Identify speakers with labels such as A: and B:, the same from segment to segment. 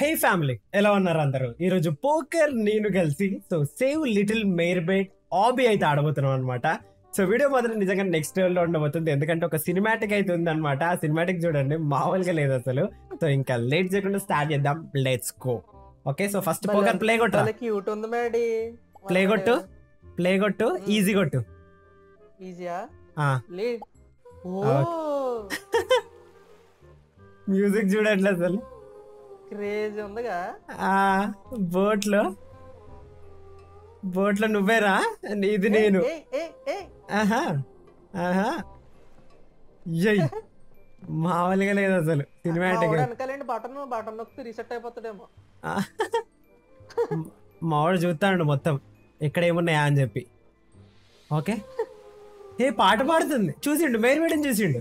A: హే family ఎలా ఉన్నారు అందరూ ఈరోజు పోకర్ నేను కలిసి so save little mermaid obby అయితే ఆడబోతున్నాం అనమాట సో వీడియో మాత్రం నిజంగా నెక్స్ట్ లెవెల్ లో ఉండబోతుంది ఎందుకంటే ఒక సినిమాటిక్ అయితే ఉంది అనమాట ఆ సినిమాటిక్ చూడండి మామూలుగా లేదు అసలు సో ఇంకా లేట్ చేయకుండా స్టార్ట్ చేద్దాం let's go okay so first Poker play కొట్టు
B: చాలా క్యూట్ ఉంది మేడి
A: ప్లే కొట్టు ప్లే కొట్టు ఈజీ కొట్టు
B: ఈజీయా
A: ఆ
B: లే ఓ
A: మ్యూజిక్ చూడండి అసలు
B: క్రేజ్ ఉందిగా
A: ఆ బోట్లో బోట్లో నువ్వేరా ఇది నేను
B: ఏయ్, ఏయ్, ఏయ్.
A: ఆహా ఆహా యయ్ మామూలుగా లేదు అసలు
B: మా
A: సినిమాటిక్
B: వాడు వెనకాలండి బటన్ బటన్ నొక్కితే రీసెట్ అయిపోతాడేమో
A: మావాడు చూస్తాడు మొత్తం ఇక్కడ ఏమున్నాయా అని చెప్పి ఓకే ఏ పాట పాడుతుంది చూసిండు మేరు మేడం చూసిండు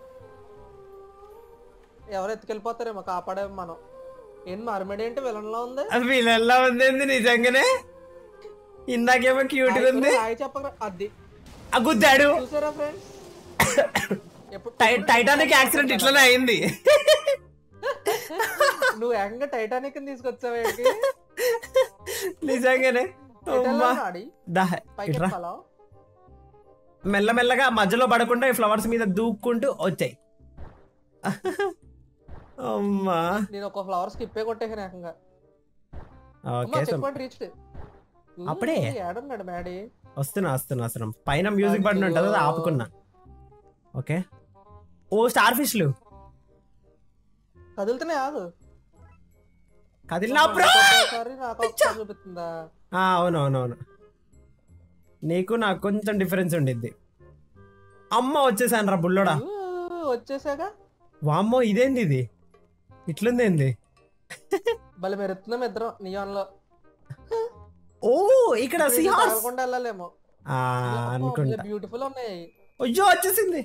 B: ఎవరు ఎత్తుకెళ్ళిపోతారేమో కాపాడే మనం ఏం మరమడి ఏంటి విలన్ లో ఉంది
A: వీళ్ళెల్లా ఉంది నిజంగానే ఇందాకేమో క్యూట్ ఉంది
B: హాయ్ చెప్పక అది
A: ఆ గుద్దాడు
B: చూసారా ఫ్రెండ్స్ ఎప్పుడు
A: టై- టైటానిక్ యాక్సిడెంట్ ఇట్లనే అయింది
B: నువ్వు ఏకంగా టైటానిక్ తీసుకొచ్చావు
A: నిజంగానే అమ్మా.
B: ఆడి
A: దా
B: పైకి
A: ఇట్రా
B: ఎక్కాలా?
A: మెల్లమెల్లగా మధ్యలో పడకుండా ఈ ఫ్లవర్స్ మీద దూక్కుంటూ వచ్చాయి అమ్మా
B: నేను ఒక ఫ్లవర్ స్కిప్పే కొట్టేసాను ఏకంగా
A: okay so
B: check point reached
A: అప్పుడే?
B: ఏడున్నాడు మ్యాడీ
A: వస్తున్నా వస్తున్నా వస్తున్నా పైన మ్యూజిక్ బటన్ ఉంటుంది అది ఆపుకున్నా ఓకే ఓ స్టార్ ఫిష్లు
B: కదులుతున్నాయి ఆగు
A: కదిలినా బ్రో
B: ఒకసారి నాకు ఒకసారి చూపిస్తుందా
A: అవును అవును అవును నీకు నాకు కొంచెం డిఫరెన్స్ ఉండిద్ది అమ్మ వచ్చేసాను రా బుల్లోడా
B: ఊ, వచ్చేసాగా
A: వామ్మో ఇదేంది ఇది ఇట్లుంది ఏంది
B: భలే మెరుతున్నాం ఇద్దరం నియాన్ లో
A: ఓ ఇక్కడ సిహాస్
B: తాగకుండా వెళ్ళాలేమో
A: అనుకుంటా
B: బ్యూటిఫుల్ ఉన్నాయి
A: అయ్యో వచ్చేసింది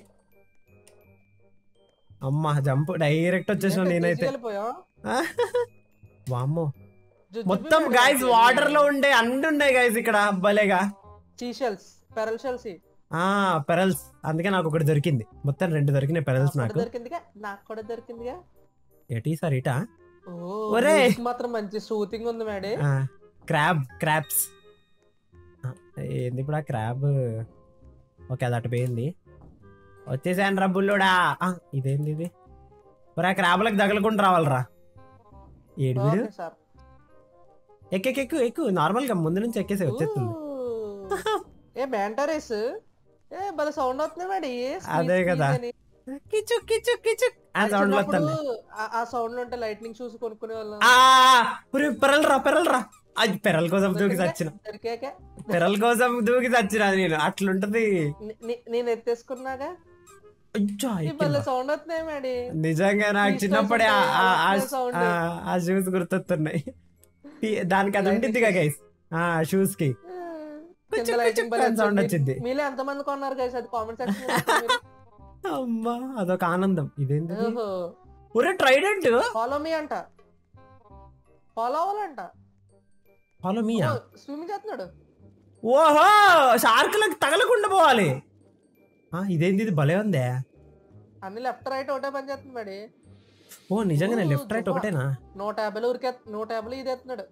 A: అమ్మా జంప్ డైరెక్ట్ వచ్చేసిన నేనైతే
B: వెళ్ళిపోయా
A: ఆ? వామ్మో మొత్తం గాయస్ వాటర్ లో ఉండే అన్ని ఉన్నాయి గాయస్ ఇక్కడ భలేగా
B: షెల్స్ పెరల్ షెల్స్
A: ఆ పెరల్స్ అందుకే నాకు ఒకటి దొరికింది మొత్తం రెండు దొరికినాయి పెరల్స్ నాకు
B: దొరికిందిగా నాకు కూడా దొరికిందిగా
A: ఎటీ సార్ ఇటా
B: ఓ
A: ఒరే!
B: music మాత్రం మంచి సూతింగ్ ఉంది మేడే
A: క్రాబ్ క్రాబ్స్ ఏంది ఇప్పుడు ఆ క్రాబ్ ఓకే అది అటు పోయింది వచ్చేసాను రా బుల్లోడా ఆ, ఇదేంది ఇది మరి ఆ క్రాబ్లకు తగలకుండా రావాలరా ఏడు వీడు
B: ఓకే సార్
A: ఎక్కెక్కు ఎక్కు ఎక్కు నార్మల్ గా ముందు నుంచి ఎక్కేసి వచ్చేస్తుంది
B: ఏ మ్యాంటరేస్ ఏ భలే సౌండ్ అవుతుంది మేడం
A: అదే కదా. కిచు కిచు కిచు ఆ సౌండ్ వస్తుంది
B: ఆ సౌండ్ ఉంటే లైట్నింగ్ చూసి కొనుక్కునే వాళ్ళం
A: ఆ ఒరే, పెరల్ రా పెరల్ రా అది పెరల్ కోసం దూకి చచ్చిన
B: దొరికాక
A: పెరల్ కోసం దూకి చచ్చిన నేను అట్లుంటది
B: ని- ని- నేను ఎత్తేసుకున్నాగా
A: అయ్యో,
B: ఈ
A: ఎక్కిందా?
B: భలే సౌండ్ అవుతున్నాయి మేడం
A: నిజంగా నాకు
B: Please
A: చిన్నప్పుడే ఆ-
B: don't
A: ఆ- ఆ-
B: say sound.
A: ఆ- ఆ షూస్ గుర్తొస్తున్నాయి ఈ- దానికి అది ఉండిద్దిగా గైస్ ఆ షూస్ కి
B: కింద
A: కుచ్చు
B: లైటింగ్
A: కుచ్చు అని sound వచ్చింది.
B: మీలో ఎంత మంది కొన్నారు గైస్ అది కామెంట్ సెక్షన్
A: అమ్మా అదొక ఆనందం ఇదేంటి
B: ఓహో
A: ఒరే ట్రైడెంట్
B: ఫాలో మీ అంట ఫాలో అవ్వాలంట
A: ఫాలో మీయా
B: స్విమ్మింగ్ చేస్తున్నాడు
A: ఓహో షార్కులకు తగలకుండా పోవాలి ఆ ఇదేంది ఇది భలే ఉందే
B: అన్ని లెఫ్ట్ రైట్ ఒకటే పని చేస్తుంది మేడి
A: ఓ నిజంగానే
B: ఓ,
A: లెఫ్ట్ రైట్
B: జువ్వా.
A: ఒకటేనా
B: నూట యాభైలో ఊరికే నూట యాభైలో ఇది ఎత్తున్నాడు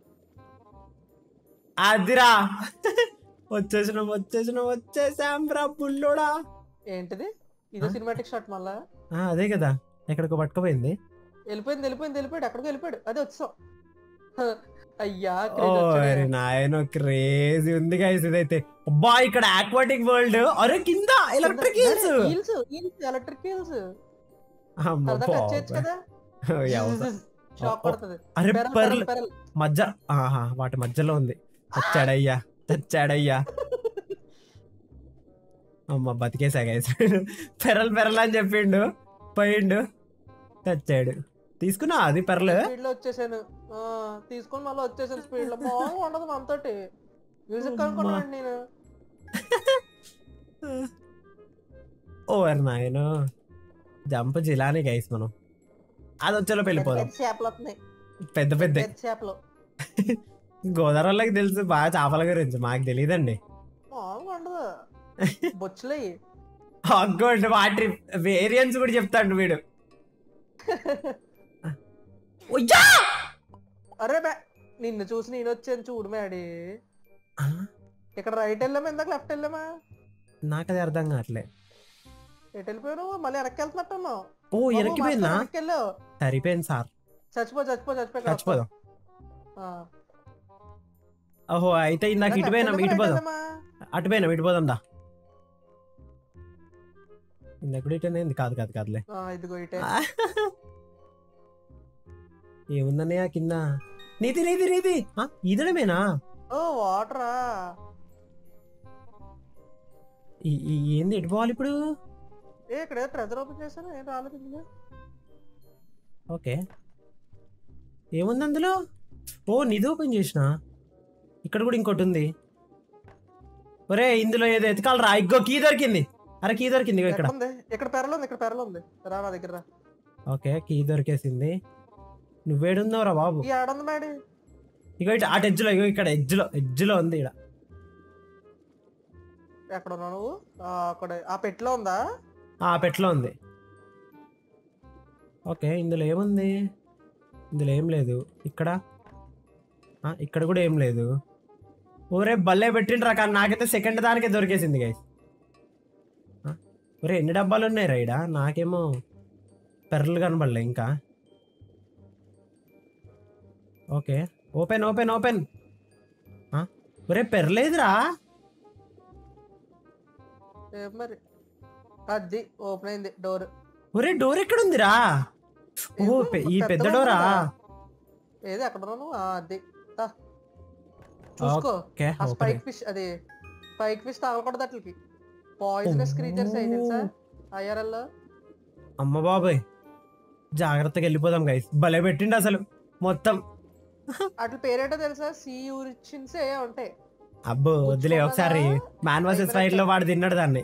A: అదిరా వచ్చేసినాం వచ్చేసినాం వచ్చేసాం రా బుల్లోడా
B: ఏంటిది ఇదే
A: ఆ?
B: సినిమాటిక్ షాట్ మళ్ళా
A: ఆ, అదే కదా ఎక్కడికో పట్టుకుపోయింది
B: వెళ్ళిపోయింది వెళ్ళిపోయింది వెళ్ళిపోయాడు ఎక్కడికి వెళ్ళిపోయాడు అదే వచ్చాం హ, అయ్యా
A: ఓ
B: craze వచ్చాడే.
A: అరే నాయన క్రేజీ ఉంది గైస్ ఇదైతే అబ్బా ఇక్కడ ఆక్వాటిక్ వరల్డ్ అరే కింద electric hills
B: heels heels electric heels సరదా టచ్ చేయొచ్చు కదా షాక్ పడుతుంది
A: అరే
B: పెరల్,
A: పర్ల్
B: పెరల్, పెరల్.
A: మధ్య ఆహా వాటి మధ్యలో ఉంది తెచ్చాడయ్యా తెచ్చాడయ్యా అమ్మ బతికేసా గైస్ పెరల్ పెరల్ అని చెప్పిండు పోయిండు తెచ్చాడు తీసుకున్నా అది పెరల్
B: స్పీడ్ లో వచ్చేసాను ఆ, తీసుకొని మళ్ళీ వచ్చేసాను స్పీడ్ లో మామూలుగా ఉండదు మనతోటి మ్యూజిక్ అనుకున్నాను నేను
A: ఓ నాయన జంప్ జిలాని గైస్ మనం అది వచ్చేలో వెళ్ళిపోదాం
B: పెద్ద చేపలు వస్తున్నాయి
A: పెద్ద పెద్ద
B: పెద్ద చేపలు
A: గోదావరిలోకి తెలుసు బాగా చేపల గురించి మాకు తెలియదండి
B: మామూలుగా ఉండదు బొచ్చులయ్యి
A: అగ్గోండి వాటి వేరియన్స్ కూడా చెప్తాడు వీడు ఉయ్యా!
B: అరే బే నిన్ను చూసి నేను వచ్చాను చూడు మేడి
A: ఆ,
B: ఇక్కడ రైట్ వెళ్ళామా ఇందాక లెఫ్ట్ వెళ్ళామా
A: నాకు అది అర్థం కావట్లే
B: ఎటు వెళ్ళిపోయాను మళ్ళీ వెనక్కి వెళ్తున్నట్టున్నావు
A: ఓ
B: బాబు,
A: ఎనక్కిపోయిందా
B: మాస్టర్ వెనక్కి వెళ్ళావు
A: సరిపోయింది సార్
B: చచ్చిపో చచ్చిపో చచ్చిపో ఇక్కడ
A: చచ్చిపోదాం
B: ఆ.
A: ఓహో అయితే ఇందాక
B: లెఫ్ట్
A: ఇటు పోయినాం
B: వెళ్ళామా,
A: ఇటు
B: రైట్
A: పోదాం
B: వెళ్ళామా?
A: అటు పోయినాం ఇటు పోదాం దా ఇందాక కూడా ఇటు ఏంది కాదు కాదు కాదులే
B: ఆ, ఇదిగో ఇటే
A: ఏముందన్నయ్య కింద నీతి నీతి నీతి ఆ, ఈదడమేనా
B: ఓ వాటరా
A: ఈ- ఈ- ఏంది ఎటు పోవాలి ఇప్పుడు
B: ఏ ఇక్కడ ట్రెజర్ ఓపెన్ చేశాను ఏం రాలేదు ఇందులో
A: ఓకే ఏముంది అందులో ఓ నిధి ఓపెన్ చేసిన ఇక్కడ కూడా ఇంకోటి ఉంది ఒరే ఇందులో ఏదో ఎతకాలరా ఇగ్గో కీ దొరికింది అరే కీ దొరికింది ఇగో ఇక్కడ
B: ఎక్కడ ఉంది ఇక్కడ పెరలు ఉంది ఇక్కడ పెరలు ఉంది రా నా దగ్గర రా
A: ఓకే కీ దొరికేసింది నువ్వేడున్నావురా బాబు
B: ఈ ఆడుంది మేడి
A: ఇగో ఇటు అటు ఎడ్జ్లో ఇగో ఇక్కడ ఎడ్జ్లో ఎడ్జ్లో ఉంది ఇక్కడ
B: ఎక్కడ ఉన్నావు నువ్వు ఆ, అక్కడ ఆ పెట్టులో ఉందా
A: ఆ పెట్లో ఉంది ఓకే ఇందులో ఏముంది ఇందులో ఏం లేదు ఇక్కడ ఆ, ఇక్కడ కూడా ఏం లేదు ఓరే భలే పెట్టిండ్రా కానీ నాకైతే సెకండ్ దానికే దొరికేసింది గైస్ ఒరే ఎన్ని డబ్బాలు ఉన్నాయి రైడా నాకేమో పెర్రలు కనబడలే ఇంకా ఓకే ఓపెన్ ఓపెన్ ఓపెన్ ఒరే పెర్లేదురా
B: ఏం మరి అది ఓపెన్ అయింది డోర్
A: ఒరే డోర్ ఎక్కడ ఉందిరా ఓ పె- ఈ పెద్ద డోరా
B: ఏది ఎక్కడ ఉన్నావు నువ్వు? ఆ, అది దా. చూసుకో
A: ఓకే
B: ఆ
A: ఓకే
B: స్పైక్ ఫిష్ అది స్పైక్ ఫిష్ తగలకూడదు అట్లకి పాయిజనస్ క్రీచర్స్ అయ్యి తెలుసా ఐఆర్ఎల్
A: అమ్మ బాబాయ్ జాగ్రత్తగా వెళ్ళిపోదాం గైస్ భలే పెట్టిండు అసలు మొత్తం
B: అట్ల పేరేటో తెలుసా సీ యూరిచిన్స్ ఏ ఉంటాయి
A: అబ్బో వద్దులే ఒకసారి మ్యాన్ వర్సెస్ ఫైర్ లో వాడు తిన్నాడు దాన్ని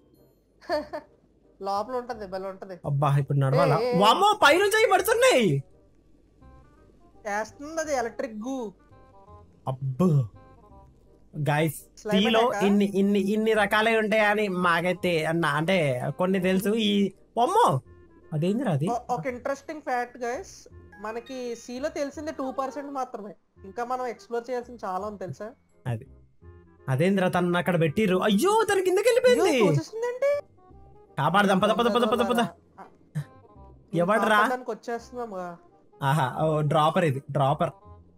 B: లోపల ఉంటది బల ఉంటది
A: అబ్బా ఇప్పుడు నడవాలా
B: ఏ, ఏ, ఏ.
A: వామ్మో పైనుంచి అవి పడుతున్నాయి
B: వేస్తుంది అది ఎలక్ట్రిక్ గూ
A: అబ్బో గైస్
B: Slime
A: టీలో
B: attack ఆ?
A: ఇన్ని ఇన్ని ఇన్ని రకాలే ఉంటాయని మాకైతే అన్న అంటే కొన్ని తెలుసు ఈ అమ్మో అదేందిరా అది
B: ఒ- ఒక ఇంట్రెస్టింగ్ ఫ్యాక్ట్ గైస్ మనకి C లో తెలిసింది టూ పర్సెంట్ మాత్రమే ఇంకా మనం ఎక్స్ప్లోర్ చేయాల్సింది చాలా ఉంది తెలుసా
A: అదేందిరా తను అక్కడ పెట్టిర్రు అయ్యో తన కిందకి వెళ్ళిపోయింది
B: అయ్యో, తోసేసిందేంటి?
A: కాపాడదాం పద పద పద పద పద ఎవడ్రా?
B: కాపాడడానికి వచ్చేస్తున్నాం
A: ఆహా ఓ డ్రాపర్ ఇది డ్రాపర్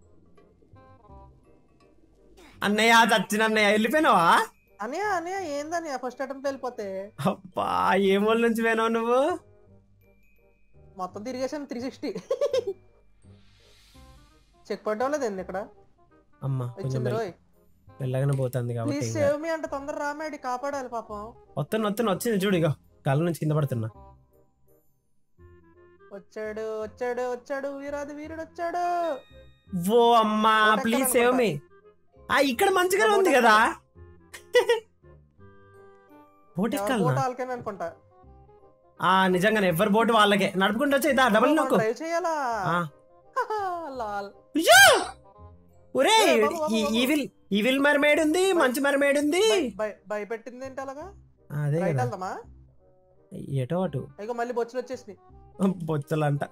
A: అన్నయ్య చచ్చిన అన్నయ్య వెళ్ళిపోయినావా
B: అనే అనే ఏందని ఫస్ట్ అటెంప్ట్ వెళ్ళిపోతే
A: అబ్బా ఏ మూల నుంచి పోయినావు నువ్వు
B: మొత్తం తిరిగేసాను త్రీ సిక్స్టీ చెక్ పడ్డలేదు ఏంది ఇక్కడ
A: అమ్మా కొంచెం
B: వచ్చింది
A: మెల్ల-
B: రోయ్
A: మెల్లగానే పోతుంది కాబట్టి
B: ప్లీజ్
A: ఇంకా.
B: సేవ్ మీ అంటే తొందర రామేడి కాపాడాలి పాపం
A: వస్తున్నా వస్తున్నా వచ్చింది చూడు ఇగో కళ్ళ నుంచి కింద పడుతున్నా
B: వచ్చాడు వచ్చాడు వచ్చాడు వీరాది వీరుడు వచ్చాడు
A: ఓ అమ్మా
B: బోట్
A: ప్లీజ్
B: ఎక్కాలనుకుంటా.
A: సేవ్ మీ ఆ ఇక్కడ మంచిగానే
B: బోట్
A: ఉంది కదా బోట్ ఎక్కాలనా
B: బోట్ ఆల్కేన్ అనుకుంటా
A: ఆ నిజంగానే ఎవరి బోట్ వాళ్ళకే నడుపుకుంటూ వచ్చి ఇదా డబల్ నొక్కు
B: డ్రైవ్ చేయాలా
A: ఆ.
B: లాల్
A: అయ్యో! ఒరే
B: ఏ, బాబు, బాబు, బాబు.
A: ఈవిల్ ఈవిల్ మర్మేడ్ ఉంది మంచి మర్మేడ్ ఉంది
B: భయ- భయ- భయపెట్టింది ఏంటి అలాగా
A: అదే
B: రైట్
A: కదా
B: వెళ్దామా
A: ఎటో అటు
B: ఇగో మళ్ళీ బొచ్చులు వచ్చేసినాయి
A: బొచ్చలంట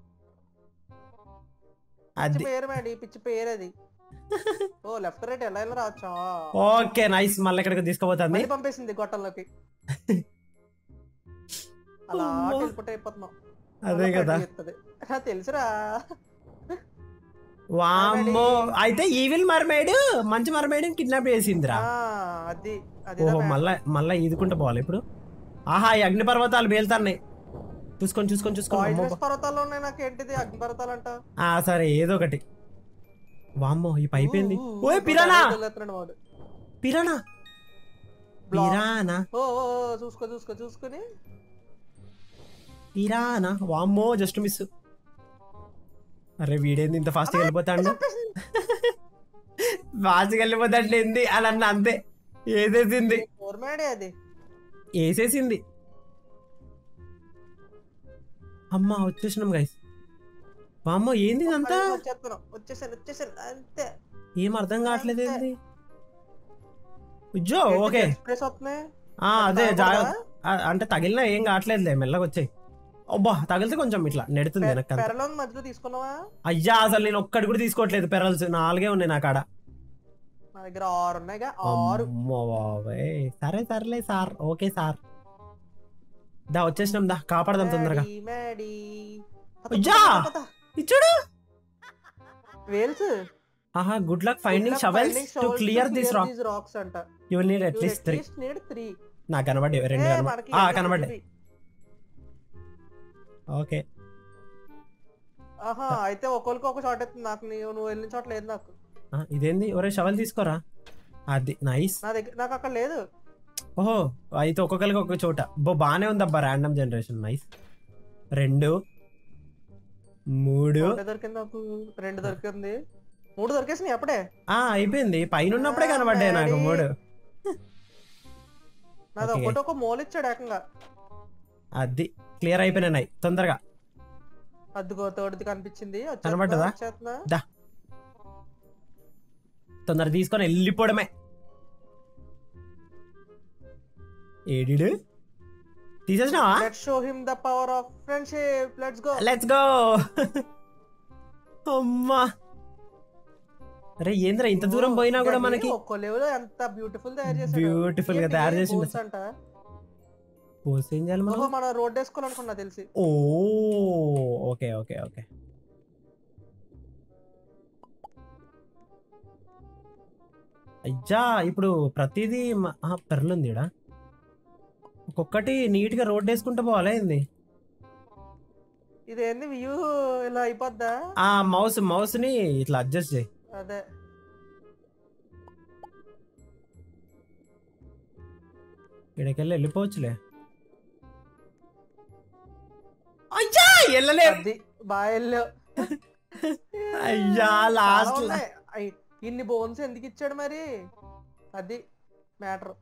B: పిచ్చి
A: అది
B: పేరు మేడి పిచ్చి పేరు అది ఓ లెఫ్ట్ రైట్ ఎలా ఎలా రావచ్చా
A: ఓకే నైస్ మళ్ళీ ఇక్కడికి తీసుకుపోతుంది
B: మళ్ళీ పంపేసింది గొట్టంలోకి అలా
A: అమ్మా.
B: టెలిపోర్ట్ అయిపోతున్నాం
A: అదే
B: అలా
A: కదా
B: బయటికి ఎత్తది. ఆ, తెలుసురా
A: వామ్మో అయితే ఈవిల్ మర్మేడ్ మంచి మర్మేడ్ కిడ్నాప్ చేసిందిరా
B: ఆ, అది అది
A: ఓహో మళ్ళా మళ్ళా ఈదుకుంటూ పోవాలి ఇప్పుడు ఆహా ఈ అగ్ని పర్వతాలు పేలుతున్నాయి చూసుకొని చూసుకొని చూసుకొని అమ్మో.
B: పాయిజనస్ పర్వతాలు ఉన్నాయి నాకు ఏంటిది అగ్ని పర్వతాలు అంట
A: ఆ సరే ఏదో ఒకటి వామ్మో ఈ పైప్ ఏంది
B: ఊ, ఊ,
A: ఓయ్
B: ఊ,
A: పిరానా
B: వదిలేస్తున్నాడు వాడు.
A: Piranha
B: block.
A: పిరానా
B: ఓ ఓ, ఓ, చూసుకో చూసుకో చూసుకొని
A: పిరానా వామ్మో జస్ట్ మిస్ అరే వీడేంది ఇంత ఫాస్ట్ వెళ్ళిపోతాడు ఫాస్ట్ వెళ్ళిపోతాడు ఏంది అని అన్న అంతే ఏసేసింది
B: కోర్మాడే అది
A: వేసేసింది అమ్మా వచ్చేసినాం గైస్ వామ్మో ఏంది ఇదంతా
B: వచ్చేస్తున్నాం వచ్చేసాను వచ్చేసాను అంతే
A: ఏం అర్థం కావట్లేదు ఏంది ఉజ్జో ఓకే
B: ఎక్స్ప్రెస్ వస్తున్నాయి
A: ఆ అదే
B: తాగకూడదా?
A: జాగ్రత్త ఆ, అంటే తగిలినా ఏం కావట్లేదులే మెల్లగా వచ్చాయి అబ్బా తగిలితే కొంచెం ఇట్లా నెడుతుంది వెనక్కి అంతే.
B: పెరలో మధ్యలో తీసుకున్నావా
A: అయ్యా అసలు నేను ఒక్కటి కూడా తీసుకోవట్లేదు పెరల్స్ నాలుగే ఉన్నాయి నా కాడ
B: నా దగ్గర ఆరు ఉన్నాయిగా ఆరు
A: అమ్మో బాబాయ్ సరే సర్లే సార్ ఓకే సార్ దా వచ్చేసినాం దా కాపాడదాం తొందరగా
B: మ్యాడీ, మ్యాడీ. పద,
A: అయ్యా!
B: పద, పద, పద.
A: ఇచ్చాడు
B: వేల్స్
A: ఆహా good luck finding shovels to clear this rock
B: rocks అంట
A: you need at least three
B: need three
A: నాకు కనబడ్డాయి రెండు కనబడి ఆ కనబడ్డాయి ఓకే
B: ఆహా అయితే ఒక్కొక్కరికి ఒక షాట్ అవుతుంది నాకు నీ- నువ్వు వెళ్ళిన చోట లేదు నాకు
A: ఆ, ఇదేంది ఒరే షవెల్ తీసుకోరా అది నైస్
B: నా దగ్గర నాకు అక్కడ లేదు
A: ఓహో అయితే ఒక్కొక్కరికి ఒక్కొక్క చోట బో బానే ఉందబ్బా ర్యాండమ్ జనరేషన్ నైస్ రెండు మూడు
B: ఒకటే దొరికింది నాకు రెండు దొరికింది మూడు దొరికేసినాయి అప్పుడే
A: ఆ అయిపోయింది పైన ఉన్నప్పుడే కనబడ్డాయి నాకు మూడు
B: నాది
A: Okay.
B: ఒకటి ఒక మోల్ ఇచ్చాడు ఏకంగా
A: అది క్లియర్ అయిపోయినాయి తొందరగా
B: అద్దుగో తోడిది కనిపించింది వచ్చేస్తున్నా,
A: కనబడ్డదా?
B: వచ్చేస్తున్నా.
A: దా తొందర తీసుకొని వెళ్ళిపోవడమే ఏడిడు తీసేసినావా
B: Let's show him the power of friendship. Let's go.
A: Let's go అమ్మా అరే ఏంద్రా ఇంత దూరం పోయినా కూడా
B: దాన్ని
A: మనకి
B: ఒక్కో లెవెల్ ఎంత బ్యూటిఫుల్ తయారు చేశాడు
A: Beautiful గా
B: ఏంటి
A: తయారు
B: ఇది?
A: చేసిండు.
B: boats అంట
A: పోస్ట్ ఏం చేయాలి
B: ఓహో
A: మనం
B: మనం రోడ్ వేసుకోవాలనుకున్నా తెలిసి
A: ఓ ఓకే ఓకే ఓకే అయ్యా ఇప్పుడు ప్రతిదీ మ- ఆ, పెర్లుంది ఈడ ఒక్కొక్కటి నీట్ గా రోడ్ వేసుకుంటూ పోవాలా ఏంది
B: ఇదేంది వ్యూ ఇలా అయిపోద్దా
A: ఆ మౌస్ మౌస్ ని ఇట్లా అడ్జస్ట్ చేయి
B: అదే
A: ఇక్కడికెళ్ళి వెళ్ళిపోవచ్చులే అయ్యా వెళ్ళలే
B: అది బాగా వెళ్ళావు
A: అయ్యా
B: చాలా
A: లాస్ట్
B: ఉన్నాయి. అయ్, ఇన్ని బోన్స్ ఎందుకు ఇచ్చాడు మరి అది matter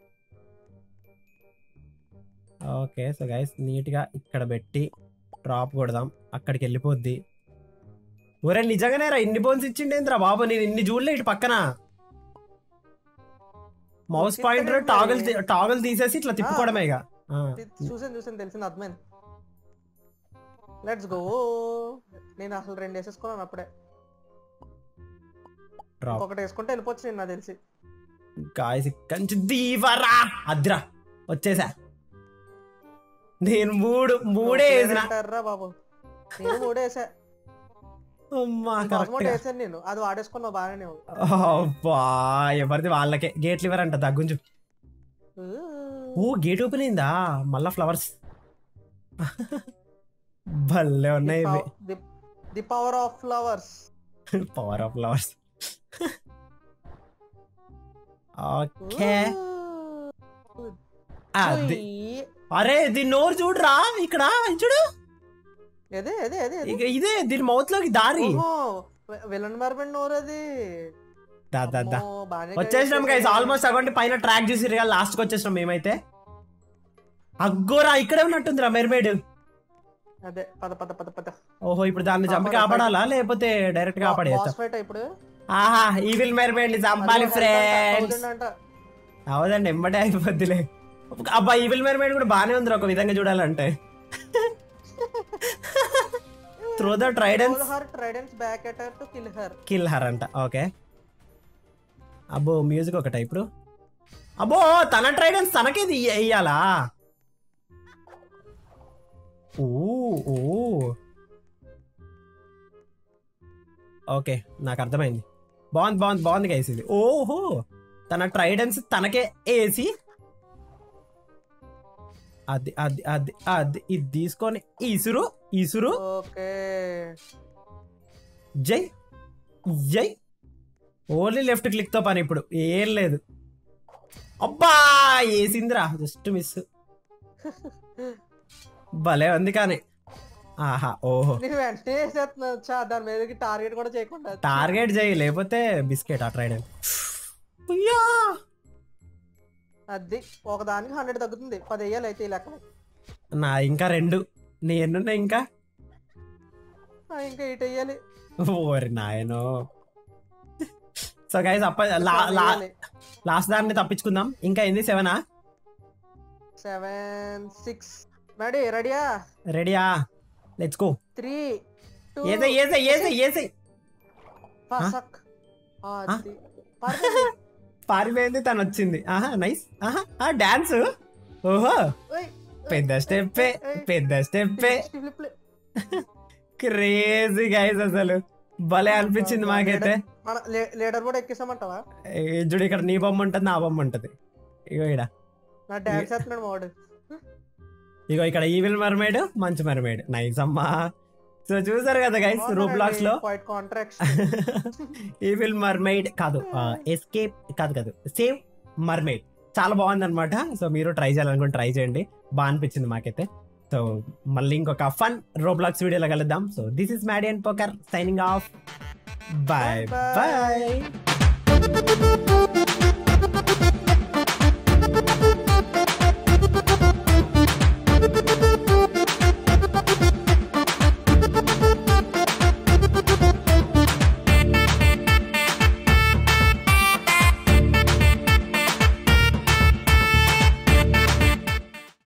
A: okay so guys neat గా ఇక్కడ పెట్టి డ్రాప్ కొడదాం అక్కడికి వెళ్ళిపోద్ది ఒరే నిజంగానే రా ఇన్ని బోన్స్ ఇచ్చిండేంద్రా బాబు నేను ఇన్ని చూడలే ఇటు పక్కన మౌస్
B: ఓకే,
A: పాయింటర్
B: సరే
A: టాగల్
B: మరి.
A: టాగల్ తీసేసి ఇట్లా తిప్పుకోవడమే ఇక ఆ,
B: చూసాను చూసాను తెలిసింది అర్థమైంది లెట్స్ గో నేను అసలు రెండు వేసేసుకున్నాను అప్పుడే
A: డ్రాప్
B: ఒకటి వేసుకుంటే వెళ్ళిపోవచ్చు నేను నాకు తెలిసి
A: గాయస్ ఇక్కడి నుంచి దీవరా అద్రా వచ్చేసా నేను మూడు మూడే వేసిన
B: అంటారా బాబు నేను మూడే వేసా
A: అమ్మా
B: ఇంకో
A: కరెక్ట్
B: అమౌంట్
A: గా
B: వేసాను నేను అది వాడేసుకున్నావు బాగానే ఉంది.
A: అబ్బా ఎవరిది వాళ్ళకే గేట్లు ఇవ్వరంట దగ్గుంచు
B: ఊ.
A: ఓ గేట్ ఓపెన్ అయిందా మళ్ళా ఫ్లవర్స్ భలే ఉన్నాయి ఇవి
B: the- the power of flowers
A: power of flowers okay అది అరే దీని నోరు చూడురా ఇక్కడ చూడు
B: అదే అదే అదే
A: ఇక ఇదే దీని మౌత్ లోకి దారి
B: విలన్ మర్బెండ్ నోరు అది
A: దా దా దా
B: అమ్మో, బాగానే
A: వచ్చేసినాం గైస్
B: చేసేసాడు.
A: ఆల్మోస్ట్ అవ్వండి పైన ట్రాక్ చూసి లాస్ట్ కి వచ్చేసినాం మేమైతే అగ్గోరా ఇక్కడే ఉన్నట్టుందిరా మెర్మేడ్
B: అదే పద పద పద పద
A: ఓహో ఇప్పుడు దాన్ని చంపి
B: కాపాడు,
A: కాపాడాలా లేకపోతే డైరెక్ట్ కాపాడేయచ్చా
B: బాస్ ఫైట్ ఇప్పుడు
A: ఆహా ఈవిల్ మెర్మేడ్ ని చంపాలి
B: అదిగో
A: ఫ్రెండ్స్
B: thousand అంట
A: అవదండి ఎంబడే అయిపోద్దిలే అబ్బా ఈవిల్ మెర్మేడ్ కూడా బానే ఉంది ఒక విధంగా చూడాలంటే through the tridents
B: her tridents back at to kill her
A: kill her అంట ఓకే అబ్బో మ్యూజిక్ ఒకట ఇప్పుడు అబ్బో తన ట్రైడెన్స్ తనకే ఇయ్యాలా ఓ ఓ ఓకే నాకు అర్థమైంది బాగుంది బాగుంది బాగుంది గైస్ ఇది ఓహో తన ట్రైడెన్స్ తనకే వేసి అది అది అది అది ఇది తీసుకొని ఈసురు ఈసురు
B: ఓకే
A: జై జై ఓన్లీ లెఫ్ట్ క్లిక్ తో పని ఇప్పుడు ఏం లేదు అబ్బా ఏసిందిరా జస్ట్ మిస్ భలే ఉంది కానీ ఆహా ఓహో
B: నేను వెంటనే వేసేస్తున్నాను చా దాని మీదకి టార్గెట్ కూడా చేయకుండా
A: టార్గెట్ చేయి లేకపోతే బిస్కెట్ ఆ ట్రైడ్
B: అది ఒక దానికి హండ్రెడ్ తగ్గుతుంది పది వేయాలి అయితే ఈ లెక్క
A: నా ఇంకా రెండు నీ ఎన్నున్నాయి ఇంకా
B: ఇంకా ఎయిట్ వేయాలి
A: ఓరి నాయనో సో గైస్ అప్ప లాస్ట్ దాన్ని తప్పించుకుందాం ఇంకా ఏంది సెవెనా
B: సెవెన్ సిక్స్ రెడీ రెడీయా
A: రెడీయా లెట్స్ గో
B: త్రీ టూ
A: ఏసై ఏసై ఏసై ఏసై
B: పసక్
A: ఆ?
B: అది పర్లేదు.
A: పారిపోయింది తను వచ్చింది ఆహా నైస్ ఆహా ఆ డాన్స్ ఓహో
B: ఓయ్,
A: పెద్ద స్టెప్పే పెద్ద స్టెప్పే
B: flip, flip.
A: క్రేజీ గైస్ అసలు భలే అనిపించింది మాకైతే
B: మన లీడర్ కూడా ఎక్కిస్తామంటావా
A: ఏ, చూడు ఇక్కడ నీ బొమ్మ ఉంటుంది నా బొమ్మ ఉంటుంది ఇగో ఇక్కడ
B: నా డాన్స్ చేస్తున్నాడు మావాడు
A: ఇగో ఇక్కడ ఈవిల్ మర్మేడ్ మంచి మర్మేడ్ నైస్ అమ్మా సో చూసారు కదా గైస్ రూబ్లాక్స్ లో
B: క్వైట్ కాంట్రాక్ట్స్
A: ఈవిల్ మర్మైడ్ కాదు ఎస్కేప్ కాదు కాదు సేవ్ మర్మైడ్ చాలా బాగుంది అనమాట సో మీరు ట్రై చేయాలనుకుంటే ట్రై చేయండి బాగా అనిపించింది మాకైతే సో మళ్ళీ ఇంకొక ఫన్ రోబ్లాక్స్ వీడియోలో కలుద్దాం so this is Maddy and Poker signing off bye
B: Bye bye.
A: Bye